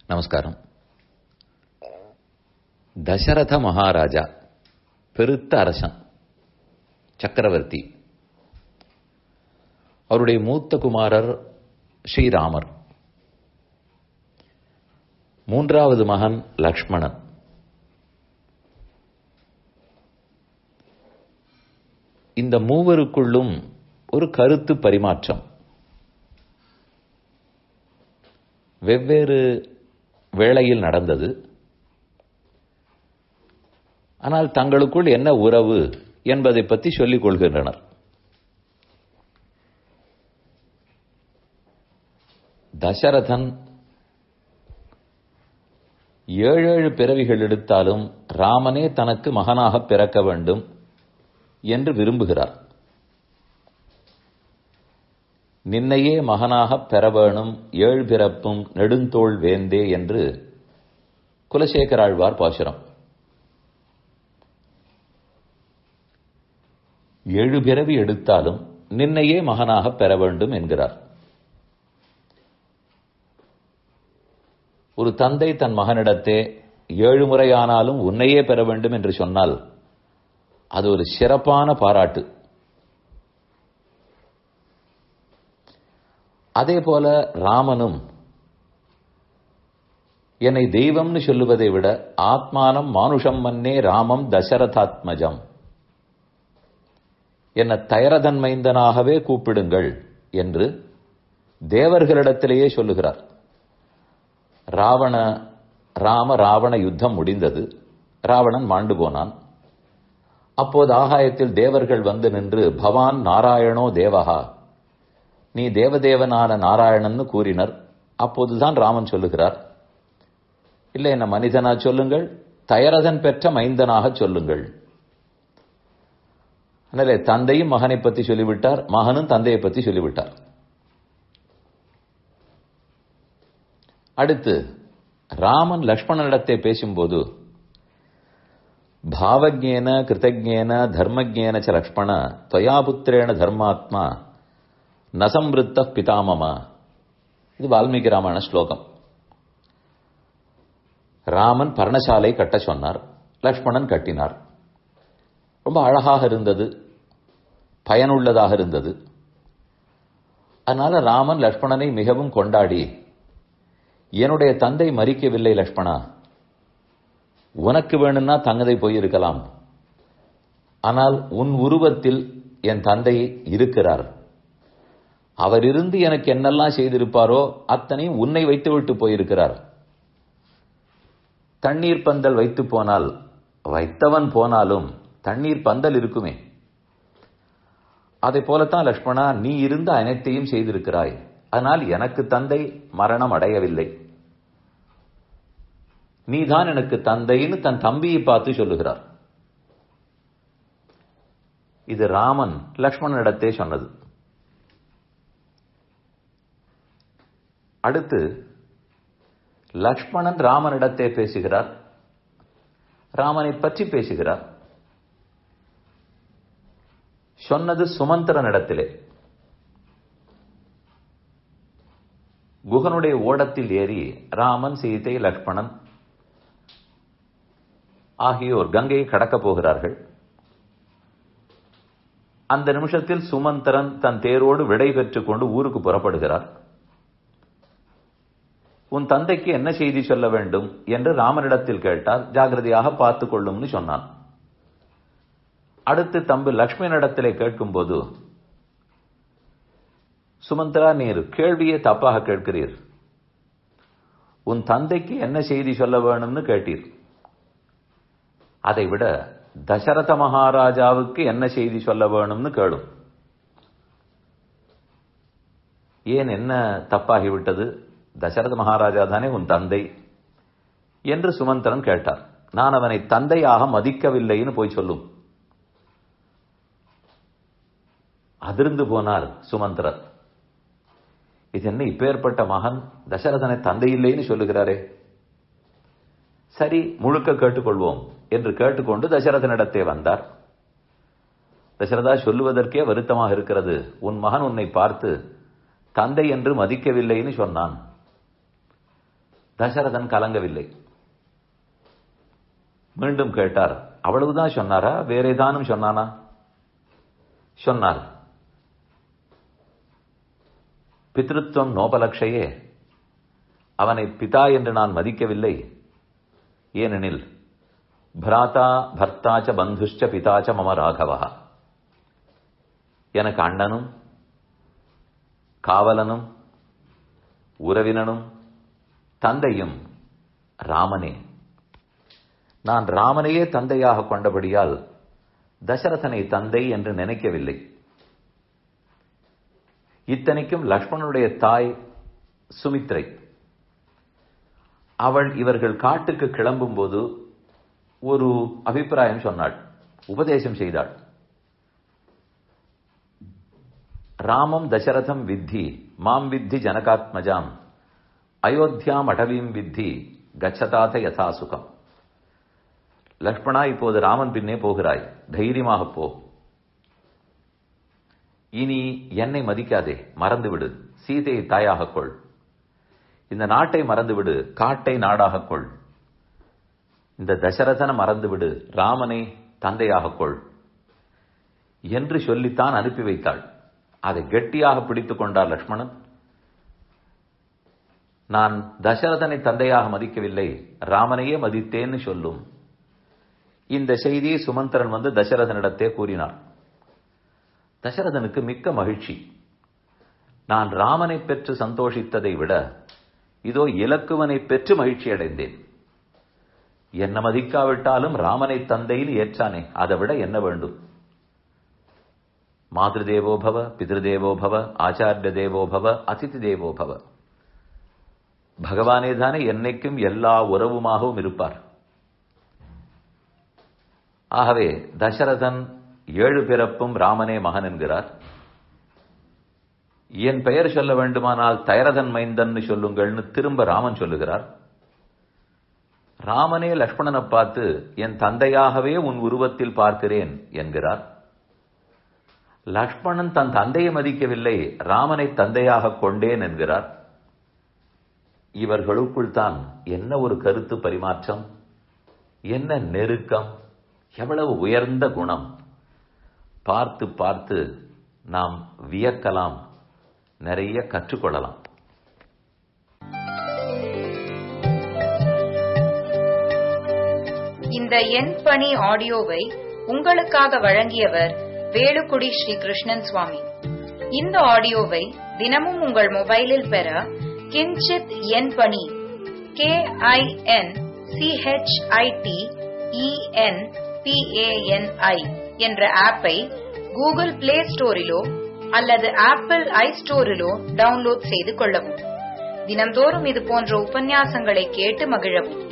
நமஸ்காரம் தசரத மகாராஜா பெருத்த அரசன் சக்கரவர்த்தி அவருடைய மூத்த குமாரர் ஸ்ரீராமர் மூன்றாவது மகன் லக்ஷ்மணன் இந்த மூவருக்குள்ளும் ஒரு கருத்து பரிமாற்றம் வெவ்வேறு வேளையில் நடந்தது ஆனால் தங்களுக்குள் என்ன உறவு என்பதை பற்றி சொல்லிக் கொள்கின்றனர் தசரதன் ஏழேழு பிறவிகள் எடுத்தாலும் ராமனே தனக்கு மகனாக பிறக்க வேண்டும் என்று விரும்புகிறார் நின்னையே மகனாக பெற வேணும் ஏழு பிறப்பும் நெடுந்தோள் வேந்தே என்று குலசேகராழ்வார் பாசுரம் ஏழு பிறவி எடுத்தாலும் நின்னையே மகனாக பெற வேண்டும் என்கிறார் ஒரு தந்தை தன் மகனிடத்தே ஏழு முறையானாலும் உன்னையே பெற வேண்டும் என்று சொன்னால் அது ஒரு சிறப்பான பாராட்டு அதே போல ராமனும் என்னை தெய்வம்னு சொல்லுவதை விட ஆத்மானம் மானுஷம் மன்னே ராமம் தசரதாத்மஜம் என்ன தயரதன் மைந்தனாகவே கூப்பிடுங்கள் என்று தேவர்களிடத்திலேயே சொல்லுகிறார் ராவண ராம ராவண யுத்தம் முடிந்தது ராவணன் மாண்டு போனான் அப்போது ஆகாயத்தில் தேவர்கள் வந்து நின்று பவான் நாராயணோ தேவகா நீ தேவதேவனான நாராயணன்னு கூறினர் அப்போதுதான் ராமன் சொல்லுகிறார் இல்லை என்ன மனிதனா சொல்லுங்கள் தயரதன் பெற்ற மைந்தனாக சொல்லுங்கள் அதனாலே தந்தையும் மகனை பற்றி சொல்லிவிட்டார் மகனும் தந்தையை பற்றி சொல்லிவிட்டார் அடுத்து ராமன் லக்ஷ்மணனிடத்தை பேசும்போது பாவஜேன கிருத்தஜேன தர்மஜேன ச லக்ஷ்மண துவயாபுத்திரேண தர்மாத்மா நசம்ருத்த பிதாமம இது வால்மீகி ராமாயண ஸ்லோகம் ராமன் பர்ணசாலை கட்ட சொன்னார் லக்ஷ்மணன் கட்டினார் ரொம்ப அழகாக இருந்தது பயனுள்ளதாக இருந்தது அதனால ராமன் லக்ஷ்மணனை மிகவும் கொண்டாடி என்னுடைய தந்தை மறிக்கவில்லை லக்ஷ்மணா உனக்கு வேணும்னா தங்கதை போயிருக்கலாம் ஆனால் உன் உருவத்தில் என் தந்தை இருக்கிறார் அவர் இருந்து எனக்கு என்னெல்லாம் செய்திருப்பாரோ அத்தனையும் உன்னை வைத்துவிட்டு போயிருக்கிறார் தண்ணீர் பந்தல் வைத்து போனால் வைத்தவன் போனாலும் தண்ணீர் பந்தல் இருக்குமே அதை போலத்தான் லக்ஷ்மணா நீ இருந்த அனைத்தையும் செய்திருக்கிறாய் அதனால் எனக்கு தந்தை மரணம் அடையவில்லை நீதான் எனக்கு தந்தைன்னு தன் தம்பியை பார்த்து சொல்லுகிறார் இது ராமன் லக்ஷ்மணனிடத்தே சொன்னது அடுத்து லக்ஷ்மணன் ராமனிடத்தே பேசுகிறார் ராமனை பற்றி பேசுகிறார் சொன்னது சுமந்திரனிடத்திலே குகனுடைய ஓடத்தில் ஏறி ராமன் சீதை லக்ஷ்மணன் ஆகியோர் கங்கையை கடக்கப் போகிறார்கள் அந்த நிமிஷத்தில் சுமந்திரன் தன் தேரோடு விடை பெற்றுக் கொண்டு ஊருக்கு புறப்படுகிறார் உன் தந்தைக்கு என்ன செய்தி சொல்ல வேண்டும் என்று ராமனிடத்தில் கேட்டார் ஜாகிரதையாக பார்த்துக் கொள்ளும்னு சொன்னான் அடுத்து தம்பு லக்ஷ்மணனிடத்திலே கேட்கும்போது சுமந்திரா நீர் கேள்வியே தப்பாக கேட்கிறீர் உன் தந்தைக்கு என்ன செய்தி சொல்ல வேணும்னு கேட்டீர் அதை விட தசரத மகாராஜாவுக்கு என்ன செய்தி சொல்ல வேணும்னு கேளும் ஏன் என்ன தப்பாகிவிட்டது தசரத மகாராஜா தானே உன் தந்தை என்று சுமந்திரன் கேட்டார் நான் அவனை தந்தையாக மதிக்கவில்லைன்னு போய் சொல்லும் அதிர்ந்து போனார் சுமந்திரர் இது என்ன இப்பேற்பட்ட மகன் தசரதனை தந்தை இல்லைன்னு சொல்லுகிறாரே சரி முழுக்க கேட்டுக்கொள்வோம் என்று கேட்டுக்கொண்டு தசரதனிடத்தே வந்தார் தசரதா சொல்லுவதற்கே வருத்தமாக இருக்கிறது உன் மகன் உன்னை பார்த்து தந்தை என்று மதிக்கவில்லைன்னு சொன்னான் தசரதன் கலங்கவில்லை மீண்டும் கேட்டார் அவ்வளவுதான் சொன்னாரா வேற ஏதானும் சொன்னானா சொன்னார் பித்ருத்வம் நோபலக்ஷையே அவனை பிதா என்று நான் மதிக்கவில்லை ஏனெனில் பிராதா பர்த்தாச்ச பந்துஷ்ட பிதாச்ச மம ராகவா எனக்கு அண்ணனும் காவலனும் உறவினனும் தந்தையும் ராமனே நான் ராமனையே தந்தையாக கொண்டபடியால் தசரதனை தந்தை என்று நினைக்கவில்லை இத்தனைக்கும் லக்ஷ்மணனுடைய தாய் சுமித்ரை அவள் இவர்கள் காட்டுக்கு கிளம்பும் போது ஒரு அபிப்பிராயம் சொன்னாள் உபதேசம் செய்தாள் ராமம் தசரதம் வித்தி மாம் வித்தி ஜனகாத்மஜாம் அயோத்தியாம் அடவீம் வித்தி கச்சதாத யதா சுகம் லக்ஷ்மணா இப்போது ராமன் பின்னே போகிறாய் தைரியமாக போ இனி என்னை மதிக்காதே மறந்துவிடு சீதையை தாயாகக் கொள் இந்த நாட்டை மறந்துவிடு காட்டை நாடாகக் கொள் இந்த தசரதனை மறந்துவிடு ராமனை தந்தையாகக் கொள் என்று சொல்லித்தான் அனுப்பி வைத்தாள் அதை கெட்டியாக பிடித்துக் கொண்டார் லக்ஷ்மணன் நான் தசரதனை தந்தையாக மதிக்கவில்லை ராமனையே மதித்தேன்னு சொல்லும் இந்த செய்தியை சுமந்திரன் வந்து தசரதனிடத்தே கூறினார் தசரதனுக்கு மிக்க மகிழ்ச்சி நான் ராமனை பெற்று சந்தோஷித்ததை விட இதோ இலக்குவனை பெற்று மகிழ்ச்சி அடைந்தேன் என்ன மதிக்காவிட்டாலும் ராமனை தந்தையில் ஏற்றானே அதை விட என்ன வேண்டும் மாதேவோபவ பிதிருதேவோபவ ஆச்சாரிய தேவோபவ அதிதி தேவோபவ பகவானே தானே என்னைக்கும் எல்லா உறவுமாகவும் இருப்பார் ஆகவே தசரதன் ஏழு பிறப்பும் ராமனே மகன் என்கிறார் என் பெயர் சொல்ல வேண்டுமானால் தயரதன் மைந்தன் சொல்லுங்கள்னு திரும்ப ராமன் சொல்லுகிறார் ராமனே லக்ஷ்மணனை பார்த்து என் தந்தையாகவே உன் உருவத்தில் பார்க்கிறேன் என்கிறார் லக்ஷ்மணன் தன் தந்தையை மதிக்கவில்லை ராமனை தந்தையாக கொண்டேன் என்கிறார் இவர்களுக்குள் தான் என்ன ஒரு கருத்து பரிமாற்றம் என்ன நெருக்கம் எவ்வளவு உயர்ந்த குணம் பார்த்து பார்த்து நாம் வியக்கலாம் நிறைய கற்றுக்கொள்ளலாம் இந்த எண் பணி ஆடியோவை உங்களுக்காக வழங்கியவர் வேலுக்குடி ஸ்ரீ கிருஷ்ணன் சுவாமி இந்த ஆடியோவை தினமும் உங்கள் மொபைலில் பெற கிஞ்சித் எண் பணி கே ஐ என் சிஹெச்ஐடி இஎன் பிஏஎன்ஐ என்ற ஆப்பை கூகுள் பிளே ஸ்டோரிலோ அல்லது ஆப்பிள் ஐ ஸ்டோரிலோ டவுன்லோட் செய்து கொள்ளவும் தினம்தோறும் இது போன்ற உபன்யாசங்களை கேட்டு மகிழவும்